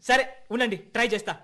సరే ఉండండి ట్రై చేస్తా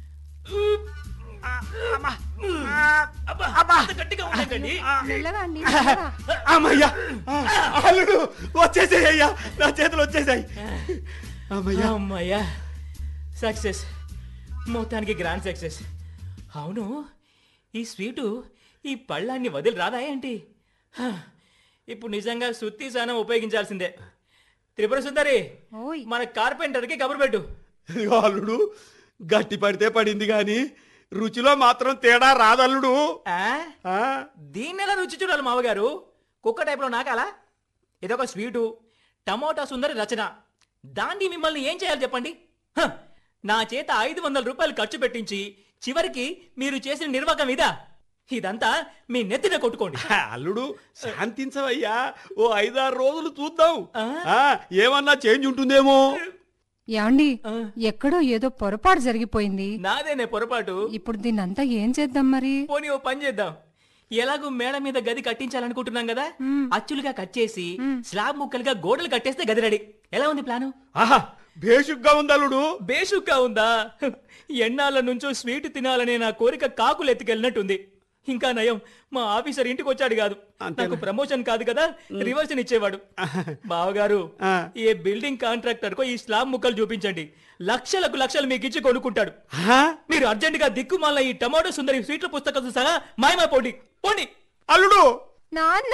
అబ్బా, అంత గట్టిగా ఉండకండి మెల్లగా అండి మెల్లగా. అమ్మయ్యా ఆ, అల్లుడు వచ్చేసాయి అయ్యా నా చేతులు వచ్చేసాయి అమ్మయ్యా అమ్మయ్యా సక్సెస్ మొత్తానికి గ్రాండ్ సక్సెస్ అవును ఈ స్వీటు ఈ పళ్ళాన్ని వదిలి రాదా ఏంటి హ, ఇప్పుడు నిజంగా సుత్తి సానం ఉపయోగించాల్సిందే త్రిపుర సుందరి ఓయ్ మన కార్పెంటర్కి కబురు పెట్టు ఇదిగో అల్లుడు గట్టి పడితే పడింది గాని రుచిలో మాత్రం తేడా రాదల్లుడు ఆ? ఆ, దీన్నెలా రుచి చూడాలి మావగారు కుక్క టైప్లో నాకాలా ఇదొక స్వీటు టమోటా సుందరి రచన దాన్ని మిమ్మల్ని ఏం చేయాలి చెప్పండి హ! నా చేత ఐదు వందల రూపాయలు ఖర్చు పెట్టించి చివరికి మీరు చేసిన నిర్వాహకం ఇదా ఇదంతా మీ నెత్తిన కొట్టుకోండి అల్లుడు శాంతించవయ్యా ఓ ఐదారు రోజులు చూద్దాం ఆ? ఆ, ఏమన్నా చేంజ్ ఉంటుందేమో యాండి ఆ. ఎక్కడో ఏదో పొరపాటు జరిగిపోయింది నాదేనే పొరపాటు ఇప్పుడు దీన్నంతా ఏం చేద్దాం మరి పోనీ ఓ పని చేద్దాం ఎలాగో మేడ మీద గది కట్టించాలనుకుంటున్నాం కదా అచ్చులుగా కట్ చేసి స్లాబ్ ముక్కలుగా గోడలు కట్టేస్తే గది రెడీ ఎలా ఉంది ప్లాను ఆహా బేషుగ్గా ఉంది అల్లుడు బేషుగ్గా ఉందా ఎన్నాళ్ళ నుంచో స్వీట్ తినాలనే నా కోరిక కాకులు ఎత్తుకెళ్ళినట్టుంది ఇంకా నయం మా ఆఫీసర్ ఇంటికి వచ్చాడు కాదు నాకు ప్రమోషన్ కాదు కదా రివర్షన్ ఇచ్చేవాడు బావగారు ఆ. ఏ బిల్డింగ్ కాంట్రాక్టర్ కో ఈ స్లాబ్ ముక్కలు చూపించండి లక్షలకు లక్షలు మీకు ఇచ్చి కొనుక్కుంటాడు ఆ? మీరు అర్జెంట్ గా దిక్కుమాల ఈ టమాటో సుందరి స్వీట్ల పుస్తకం సహా మాయమైపోండి పోండి అల్లుడు నాన్న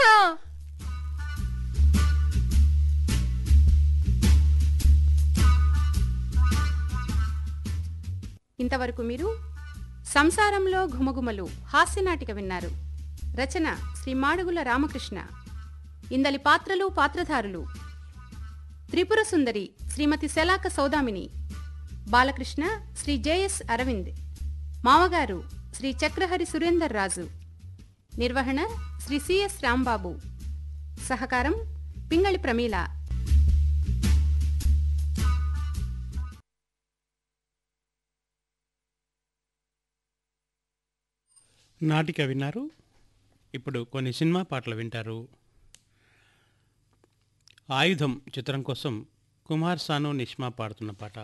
ఇంతవరకు మీరు సంసారంలో ఘుమఘుమలు హాస్యనాటిక విన్నారు రచన శ్రీ మాడుగుల రామకృష్ణ ఇందలి పాత్రలు పాత్రధారులు త్రిపుర సుందరి శ్రీమతి శలాక సౌదామిని బాలకృష్ణ శ్రీ జేఎస్ అరవింద్ మామగారు శ్రీ చక్రహరి సురేందర్ రాజు నిర్వహణ శ్రీ సిఎస్ రాంబాబు సహకారం పింగళి ప్రమీల నాటిక విన్నారు ఇప్పుడు కొన్ని సినిమా పాటలు వింటారు ఆయుధం చిత్రం కోసం కుమార్ సాను నిష్మా పాడుతున్న పాట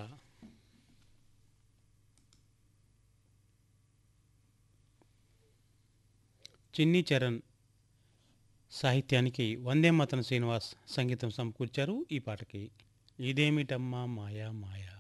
చిన్ని చరణ్ సాహిత్యానికి వందే మాతన శ్రీనివాస్ సంగీతం సమకూర్చారు ఈ పాటకి ఇదేమిటమ్మా మాయా మాయా